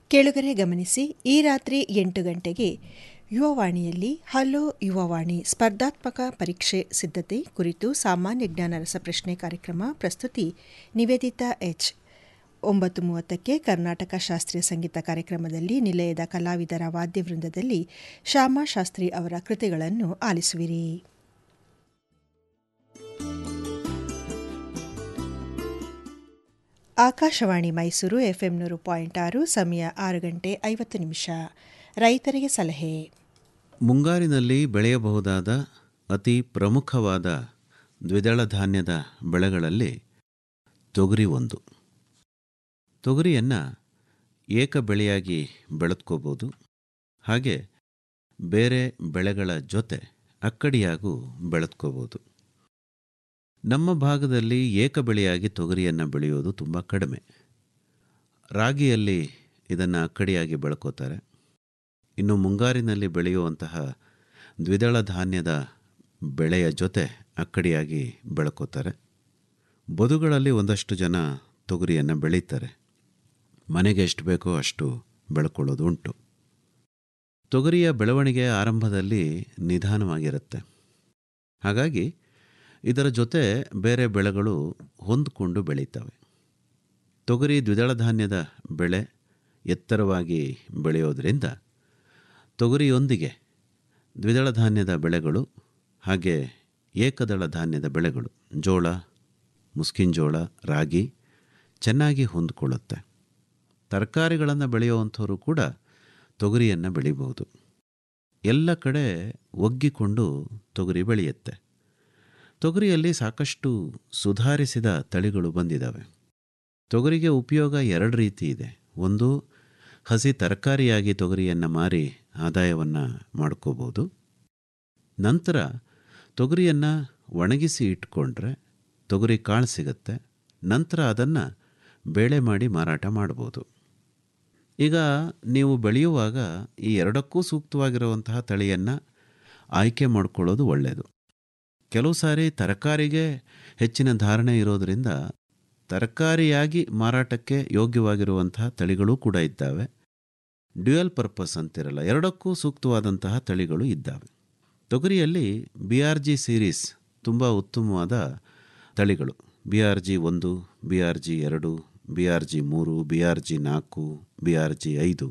ಕೇಳುಗರೆ ಗಮನಿಸಿ ಈ ರಾತ್ರಿ ಎಂಟು ಗಂಟೆಗೆ ಯುವವಾಣಿಯಲ್ಲಿ ಹಲೋ ಯುವವಾಣಿ ಸ್ಪರ್ಧಾತ್ಮಕ ಪರೀಕ್ಷೆ ಸಿದ್ಧತೆ ಕುರಿತು ಸಾಮಾನ್ಯ ಜ್ಞಾನ ರಸಪ್ರಶ್ನೆ ಕಾರ್ಯಕ್ರಮ ಪ್ರಸ್ತುತಿ ನಿವೇದಿತಾ ಎಚ್ ಒಂಬತ್ತು ಮೂವತ್ತಕ್ಕೆ ಕರ್ನಾಟಕ ಶಾಸ್ತ್ರೀಯ ಸಂಗೀತ ಕಾರ್ಯಕ್ರಮದಲ್ಲಿ ನಿಲಯದ ಕಲಾವಿದರ ವಾದ್ಯವೃಂದದಲ್ಲಿ ಶ್ಯಾಮಾ ಶಾಸ್ತ್ರಿ ಅವರ ಕೃತಿಗಳನ್ನು ಆಲಿಸುವಿರಿ ಆಕಾಶವಾಣಿ ಮೈಸೂರು ಎಫ್ಎಂ ನೂರು ಪಾಯಿಂಟ್ ಆರು ಸಮಯ ಆರು ಗಂಟೆ ಐವತ್ತು ನಿಮಿಷ ರೈತರಿಗೆ ಸಲಹೆ ಮುಂಗಾರಿನಲ್ಲಿ ಬೆಳೆಯಬಹುದಾದ ಅತಿ ಪ್ರಮುಖವಾದ ದ್ವಿದಳ ಧಾನ್ಯದ ಬೆಳೆಗಳಲ್ಲಿ ತೊಗರಿ ಒಂದು ತೊಗರಿಯನ್ನು ಏಕ ಬೆಳೆಯಾಗಿ ಬೆಳೆದ್ಕೋಬೋದು ಹಾಗೆ ಬೇರೆ ಬೆಳೆಗಳ ಜೊತೆ ಅಕ್ಕಡಿಯಾಗೂ ಬೆಳೆದ್ಕೋಬೋದು ನಮ್ಮ ಭಾಗದಲ್ಲಿ ಏಕ ಬೆಳೆಯಾಗಿ ತೊಗರಿಯನ್ನು ಬೆಳೆಯೋದು ತುಂಬ ಕಡಿಮೆ ರಾಗಿಯಲ್ಲಿ ಇದನ್ನು ಅಕ್ಕಡಿಯಾಗಿ ಬೆಳ್ಕೋತಾರೆ ಇನ್ನು ಮುಂಗಾರಿನಲ್ಲಿ ಬೆಳೆಯುವಂತಹ ದ್ವಿದಳ ಧಾನ್ಯದ ಬೆಳೆಯ ಜೊತೆ ಅಕ್ಕಡಿಯಾಗಿ ಬೆಳ್ಕೋತಾರೆ ಬದುಗಳಲ್ಲಿ ಒಂದಷ್ಟು ಜನ ತೊಗರಿಯನ್ನು ಬೆಳೀತಾರೆ ಮನೆಗೆ ಎಷ್ಟು ಬೇಕೋ ಅಷ್ಟು ಬೆಳ್ಕೊಳ್ಳೋದು ಉಂಟು ತೊಗರಿಯ ಬೆಳವಣಿಗೆ ಆರಂಭದಲ್ಲಿ ನಿಧಾನವಾಗಿರುತ್ತೆ ಹಾಗಾಗಿ ಇದರ ಜೊತೆ ಬೇರೆ ಬೆಳೆಗಳು ಹೊಂದಿಕೊಂಡು ಬೆಳೀತವೆ ತೊಗರಿ ದ್ವಿದಳ ಧಾನ್ಯದ ಬೆಳೆ ಎತ್ತರವಾಗಿ ಬೆಳೆಯೋದರಿಂದ ತೊಗರಿಯೊಂದಿಗೆ ದ್ವಿದಳ ಧಾನ್ಯದ ಬೆಳೆಗಳು ಹಾಗೆ ಏಕದಳ ಧಾನ್ಯದ ಬೆಳೆಗಳು ಜೋಳ ಮುಸ್ಕಿನ ಜೋಳ ರಾಗಿ ಚೆನ್ನಾಗಿ ಹೊಂದಿಕೊಳ್ಳುತ್ತೆ ತರಕಾರಿಗಳನ್ನು ಬೆಳೆಯುವಂಥವರು ಕೂಡ ತೊಗರಿಯನ್ನು ಬೆಳಿಬಹುದು ಎಲ್ಲ ಕಡೆ ಒಗ್ಗಿಕೊಂಡು ತೊಗರಿ ಬೆಳೆಯುತ್ತೆ ತೊಗರಿಯಲ್ಲಿ ಸಾಕಷ್ಟು ಸುಧಾರಿಸಿದ ತಳಿಗಳು ಬಂದಿದ್ದಾವೆ ತೊಗರಿಗೆ ಉಪಯೋಗ ಎರಡು ರೀತಿ ಇದೆ ಒಂದು ಹಸಿ ತರಕಾರಿಯಾಗಿ ತೊಗರಿಯನ್ನು ಮಾರಿ ಆದಾಯವನ್ನು ಮಾಡ್ಕೋಬೋದು ನಂತರ ತೊಗರಿಯನ್ನು ಒಣಗಿಸಿ ಇಟ್ಕೊಂಡ್ರೆ ತೊಗರಿ ಕಾಳು ಸಿಗುತ್ತೆ ನಂತರ ಅದನ್ನು ಬೇಳೆ ಮಾಡಿ ಮಾರಾಟ ಮಾಡ್ಬೋದು ಈಗ ನೀವು ಬೆಳೆಯುವಾಗ ಈ ಎರಡಕ್ಕೂ ಸೂಕ್ತವಾಗಿರುವಂತಹ ತಳಿಯನ್ನು ಆಯ್ಕೆ ಮಾಡಿಕೊಳ್ಳೋದು ಒಳ್ಳೆಯದು ಕೆಲವು ಸಾರಿ ತರಕಾರಿಗೆ ಹೆಚ್ಚಿನ ಧಾರಣೆ ಇರೋದರಿಂದ ತರಕಾರಿಯಾಗಿ ಮಾರಾಟಕ್ಕೆ ಯೋಗ್ಯವಾಗಿರುವಂತಹ ತಳಿಗಳೂ ಕೂಡ ಇದ್ದಾವೆ ಡ್ಯುಯಲ್ ಪರ್ಪಸ್ ಅಂತಿರಲ್ಲ ಎರಡಕ್ಕೂ ಸೂಕ್ತವಾದಂತಹ ತಳಿಗಳು ಇದ್ದಾವೆ ತೊಗರಿಯಲ್ಲಿ ಬಿ ಆರ್ ಜಿ ಸೀರೀಸ್ ತುಂಬ ಉತ್ತಮವಾದ ತಳಿಗಳು ಬಿ ಆರ್ ಜಿ ಒಂದು ಬಿ ಆರ್ ಜಿ ಎರಡು ಬಿ ಆರ್ ಜಿ ಮೂರು ಬಿ ಆರ್ ಜಿ ನಾಲ್ಕು ಬಿ ಆರ್ ಜಿ ಐದು